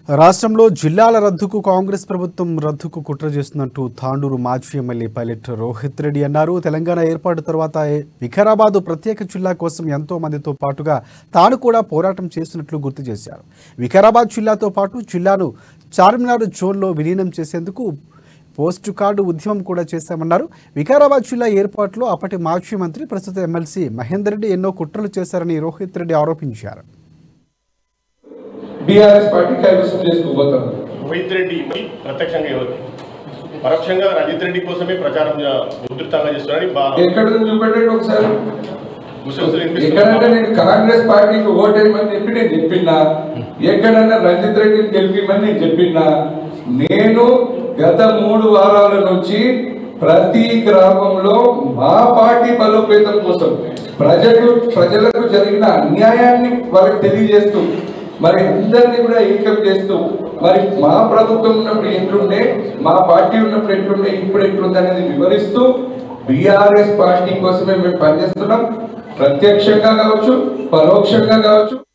రాష్ట్రంలో జిల్లాల రద్దుకు కాంగ్రెస్ ప్రభుత్వం రద్దుకు కుట్ర చేస్తున్నట్టు తాండూరు మాజీ ఎమ్మెల్యే పైలట్ రోహిత్ రెడ్డి అన్నారు తెలంగాణ ఏర్పాటు తర్వాత వికారాబాద్ ప్రత్యేక జిల్లా కోసం ఎంతో మందితో పాటుగా తాను కూడా పోరాటం చేస్తున్నట్లు గుర్తు చేశారు వికారాబాద్ జిల్లాతో పాటు జిల్లాను చార్మినార్ జోన్లో విలీనం చేసేందుకు పోస్టు కార్డు ఉద్యమం కూడా చేశామన్నారు వికారాబాద్ జిల్లా ఏర్పాటులో అప్పటి మాజీ మంత్రి ప్రస్తుత ఎమ్మెల్సీ మహేందర్ రెడ్డి ఎన్నో కుట్రలు చేశారని రోహిత్ రెడ్డి ఆరోపించారు బీఆర్ఎస్ పార్టీ కైవసం చేసుకోబోతారు రోహిత్ రెడ్డి మరి ప్రత్యక్షంగా ఎవరు పరోక్షంగా రంజిత్ రెడ్డి కోసమే ప్రచారం చే- ఉధృతంగా చేస్తున్నారని బా- ఎక్కడ నుంచి చూపెట్టండి ఒకసారి గుసగుసలు ఎక్కడన్నా వినిపిస్తున్నారు నేను కాంగ్రెస్ పార్టీకి ఓటేయమని చెప్పి నేను చెప్పినా ఎక్కడన్నా రంజిత్ రెడ్డిని గెలిపిమని నేను చెప్పినా నేను గత మూడు వారాల నుంచి ప్రతి గ్రామంలో మా పార్టీ బలోపేతం కోసం ప్రజలు ప్రజలకు జరిగిన అన్యాయాన్ని వాళ్ళకి తెలియజేస్తూ మరి అందరినీ కూడా ఏకం చేస్తూ మరి మా ప్రభుత్వం ఉన్నప్పుడు ఎట్లుండే మా పార్టీ ఉన్నప్పుడు ఎట్లుండే ఇప్పుడు ఎట్లుంది అనేది వివరిస్తూ బీఆర్ఎస్ పార్టీ కోసమే మేము పనిచేస్తున్నాం ప్రత్యక్షంగా కావచ్చు పరోక్షంగా కావచ్చు